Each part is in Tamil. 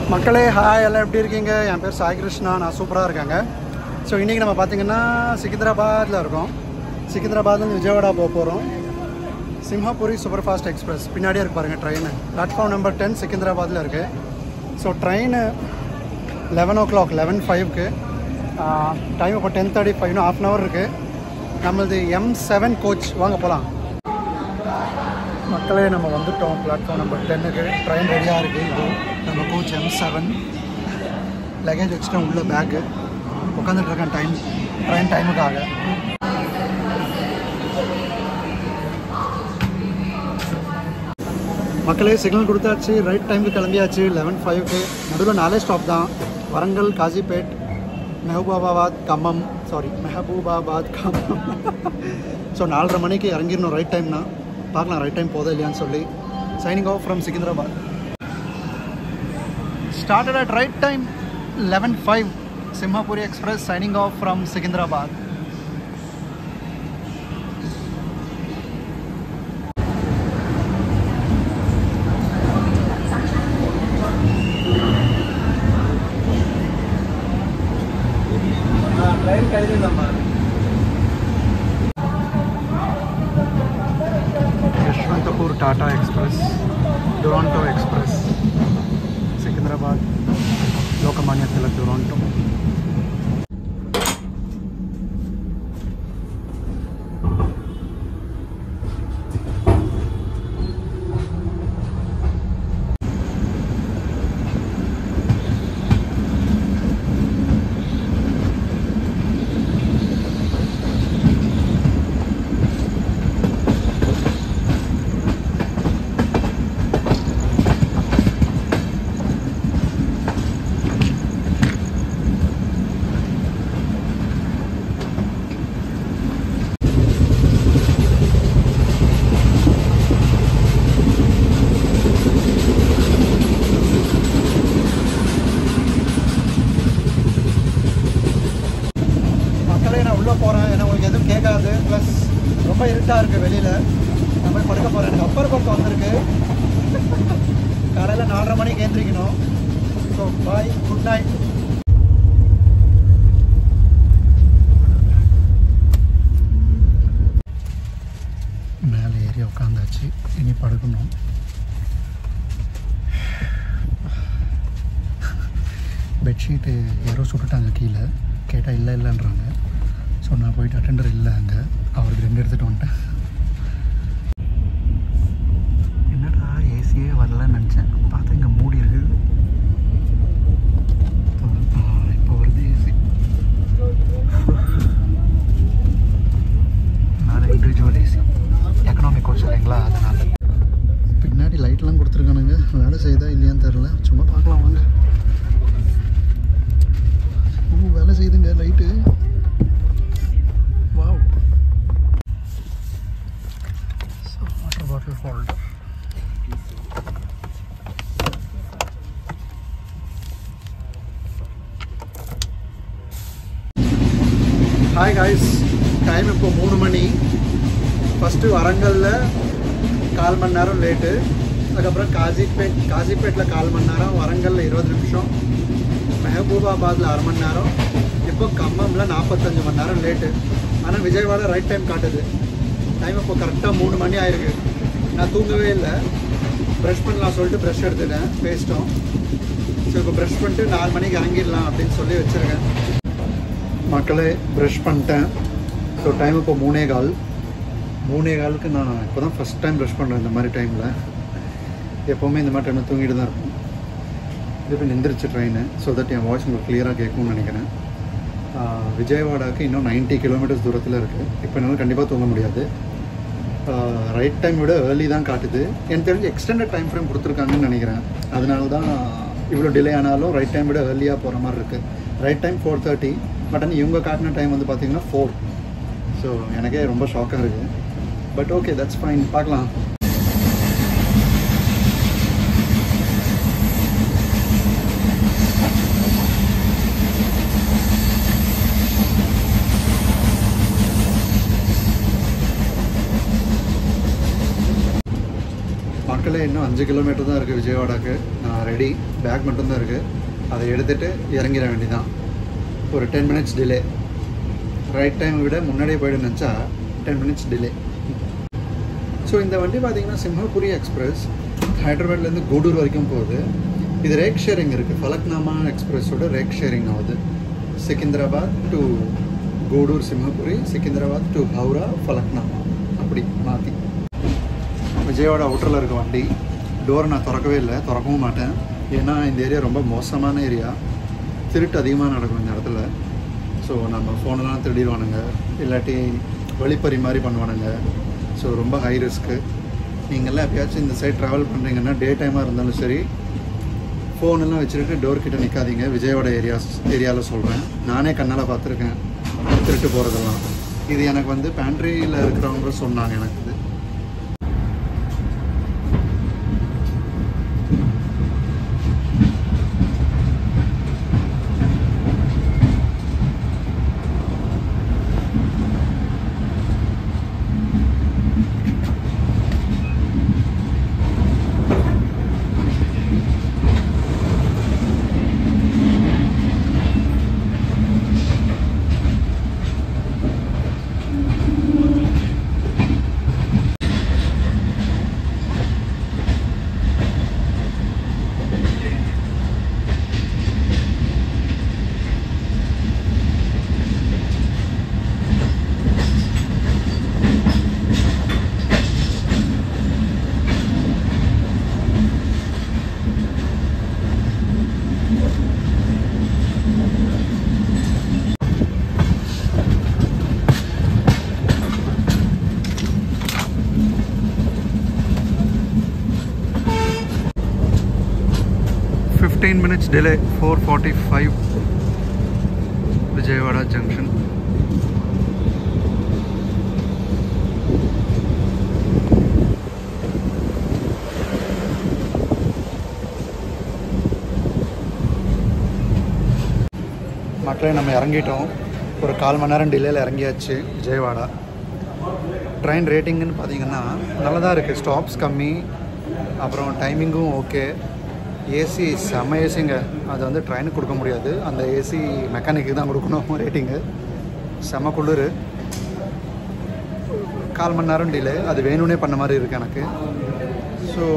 மக்களே ஹாய் எல்லாம் எப்படி இருக்கீங்க என் பேர் சாய் கிருஷ்ணா நான் சூப்பராக இருக்காங்க ஸோ இன்றைக்கி நம்ம பார்த்தீங்கன்னா சிக்கிந்திராபாத்தில் இருக்கோம் சிக்கிந்திராபாத்லேருந்து விஜயவாடா போக போகிறோம் சிம்ஹாபுரி சூப்பர் ஃபாஸ்ட் எக்ஸ்பிரஸ் பின்னாடியே இருக்கு பாருங்கள் ட்ரெயின் பிளாட்ஃபார்ம் நம்பர் டென் சிக்கிந்திராபாத்தில் இருக்குது so train eleven o'clock eleven ஃபைவ்க்கு டைம் இப்போ டென் தேர்ட்டி ஃபைவ்னு ஆஃப் அன் ஹவர் இருக்குது நம்மளது எம் செவன் கோச் வாங்க போகலாம் மக்களே நம்ம வந்துட்டோம் பிளாட்ஃபார்ம் நம்பர் டென்னுக்கு ட்ரெயின் ரெடியாக இருக்குது இது நம்ம கோச் எம் செவன் லக்கேஜ் வச்சுட்டு உள்ள பேக்கு உட்காந்துட்டு இருக்கேன் டைம் ட்ரெயின் டைமுக்காக மக்களே சிக்னல் கொடுத்தாச்சு ரைட் டைமுக்கு கிளம்பியாச்சு லெவன் ஃபைவ்க்கு நடுவில் நாலே ஸ்டாப் தான் வரங்கல் காசிபேட் மெஹபூபாபாத் கம்மம் சாரி மெஹபூபாபாத் கம்மம் ஸோ நாலரை மணிக்கு இறங்கிடணும் ரைட் டைம்னா பார்க்கலாம் ரைட் டைம் போதா இல்லையான்னு சொல்லி signing off from Secunderabad started at right time 11.5 Simhapuri Express signing off from Secunderabad. Yashwantapur Tata Express, Duronto Express, Secunderabad Lokmanya Tilak Duronto மக்களே நான் உள்ளே போகிறேன் ஏன்னா உங்களுக்கு எதுவும் கேட்காது ப்ளஸ் ரொம்ப இருட்டாக இருக்குது வெளியில் நான் போய் படுக்க போகிறேன் எனக்கு அப்பர் பக்கம் வந்திருக்கு காலையில் நாலரை மணிக்கு ஏந்திரிக்கணும் ஸோ பாய் குட் நைட் மேலே ஏறி உட்காந்தாச்சு இனி படுக்கணும் பெட்ஷீட்டு யாரோ சுட்டுட்டாங்க கீழே கேட்டால் இல்லை இல்லைன்றாங்க ஸோ நான் போயிட்டு அட்டெண்டர் இல்லை அங்கே அவருக்கு ரெண்டு எடுத்துகிட்டு வந்துட்டேன் என்னடா ஏசியே வரலன்னு நினச்சேன் பார்த்தா இங்கே மூடி இருக்குது ஆ, இப்போ வருது ஏசி மேலே இண்டிவிஜுவல் ஏசி எக்கனாமிக் கோச் இல்லைங்களா அதனால் பின்னாடி லைட்லாம் கொடுத்துருக்கானுங்க வேலை செய்யுதா இல்லையான்னு தெரில சும்மா பார்க்கலாம் வாங்க ஓ வேலை செய்யுதுங்க light wow water bottle holder hi guys time இப்போ மூணு மணி ஃபஸ்ட்டு வரங்கல்ல கால் மணி நேரம் லேட்டு அதுக்கப்புறம் காசிப்பேட் காசிப்பேட்டில் கால் மணி நேரம் வரங்கல்ல இருபது நிமிஷம் மெஹபூபாபாத்தில் அரை மணி நேரம் இப்போ கம்மமில் நாற்பத்தஞ்சு மணி நேரம் லேட்டு ஆனால் விஜயவாடா ரைட் டைம் காட்டுது டைம் இப்போ கரெக்டாக மூணு மணி ஆயிருக்கு நான் தூங்கவே இல்லை ப்ரஷ் பண்ணலாம் சொல்லிட்டு ப்ரஷ் எடுத்துட்டேன் பேஸ்ட்டும் ஸோ இப்போ ப்ரஷ் பண்ணிட்டு நாலு மணிக்கு இறங்கிடலாம் அப்படின்னு சொல்லி வச்சுருக்கேன் மக்களே ப்ரஷ் பண்ணிட்டேன் ஸோ டைம் இப்போ மூணே கால் மூணே காலுக்கு நான் இப்போ தான் ஃபஸ்ட் டைம் ப்ரஷ் பண்ணுறேன் இந்த மாதிரி டைமில் எப்போவுமே இந்த மாதிரி டைமில் தூங்கிட்டு தான் இருக்கும் இது இப்போ நிந்திருச்சு ட்ரெயின் ஸோ தட் என் வாய்ஸ் உங்களுக்கு கிளியராக கேட்கும்னு நினைக்கிறேன் ஆஹ் விஜயவாடாவுக்கு இன்னும் 90 கிலோமீட்டர்ஸ் தூரத்தில் இருக்குது இப்போ என்னால் கண்டிப்பாக தூங்க முடியாது ரைட் டைம் விட ஏர்லி தான் காட்டுது எனக்கு தெரிஞ்சு எக்ஸ்டெண்டட் டைம் ஃப்ரேம் கொடுத்துருக்காங்கன்னு நினைக்கிறேன் அதனால தான் இவ்வளோ டிலே ஆனாலும் ரைட் டைம் விட ஏர்லியாக போகிற மாதிரி இருக்குது right time four thirty but ஆனால் இவங்க காட்டின டைம் வந்து பார்த்தீங்கன்னா ஃபோர் ஸோ எனக்கே ரொம்ப ஷாக்காக இருக்குது பட் ஓகே தட்ஸ் ஃபைன் பார்க்கலாம் மக்களே இன்னும் அஞ்சு கிலோமீட்டர் தான் இருக்குது விஜயவாடாக்கு நான் ரெடி பேக் மட்டும்தான் இருக்குது அதை எடுத்துகிட்டு இறங்கிட வேண்டியதான் ஒரு ten minutes delay right time விட முன்னாடியே போய்ட்டு நினச்சா டென் மினிட்ஸ் டிலே ஸோ இந்த வண்டி பார்த்தீங்கன்னா சிம்ஹபுரி எக்ஸ்பிரஸ் ஹைதராபாத்லேருந்து கூடூர் வரைக்கும் போகுது இது ரேக் ஷேரிங் இருக்குது ஃபலக்னாமா எக்ஸ்பிரஸோட ரேக் ஷேரிங் ஆகுது சிக்கிந்திராபாத் டு கூடூர் சிம்ஹபுரி சிக்கிந்திராபாத் டு ஹவுரா ஃபலக்னாமா அப்படி மாற்றி விஜயவாடா அவுட்டரில் இருக்க வண்டி டோரை நான் திறக்கவே இல்லை திறக்கவும் மாட்டேன் ஏன்னா இந்த ஏரியா ரொம்ப மோசமான ஏரியா திருட்டு அதிகமாக நடக்கும் இந்த இடத்துல ஸோ நம்ம ஃபோனெல்லாம் திருடிடுவானுங்க இல்லாட்டி வழிப்பறி மாதிரி பண்ணுவானுங்க ஸோ ரொம்ப ஹை ரிஸ்க்கு நீங்கள்லாம் எப்பயாச்சும் இந்த சைட் ட்ராவல் பண்ணுறீங்கன்னா டே டைமாக இருந்தாலும் சரி ஃபோனெல்லாம் வச்சுட்டு டோர் கிட்ட நிற்காதீங்க விஜயவாடா ஏரியாஸ் ஏரியாவில் சொல்கிறேன் நானே கண்ணால் பார்த்துருக்கேன் திருட்டு போகிறதெல்லாம் இது எனக்கு வந்து பேண்ட்ரியில் இருக்கிறவங்க சொன்னாங்க எனக்கு இது fifteen minutes delay four forty five Vijayawada junction மக்களே நம்ம இறங்கிட்டோம் ஒரு கால் மணி நேரம் டிலேயில் இறங்கியாச்சு விஜயவாடா ட்ரெயின் ரேட்டிங்குன்னு பார்த்தீங்கன்னா நல்லதாக இருக்குது ஸ்டாப்ஸ் கம்மி அப்புறம் டைமிங்கும் ஓகே ஏசி செம்ம ஏசிங்க அது வந்து ட்ரெயினுக்கு கொடுக்க முடியாது அந்த ஏசி மெக்கானிக்கு தான் கொடுக்கணும் ரேட்டிங்கு செம்ம குளிர் கால் மணி நேரம் டிலே அது வேணும்னே பண்ண மாதிரி இருக்குது எனக்கு ஸோ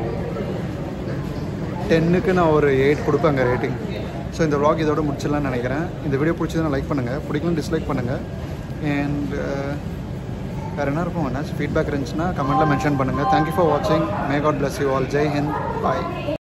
டென்னுக்கு நான் ஒரு எயிட் கொடுப்பேங்க ரேட்டிங் ஸோ இந்த vlog இதோட முடிச்சிடலாம்னு நினைக்கிறேன் இந்த வீடியோ பிடிச்சதுன்னா லைக் பண்ணுங்கள் பிடிக்கலாம் டிஸ்லைக் பண்ணுங்கள் அண்ட் வேறு என்ன இருக்கும் என்னாச்சும் ஃபீட்பேக் இருந்துச்சுன்னா கமெண்ட்டில் மென்ஷன் பண்ணுங்கள் தேங்க்யூ ஃபார் வாட்சிங் may God bless you all Jai Hind bye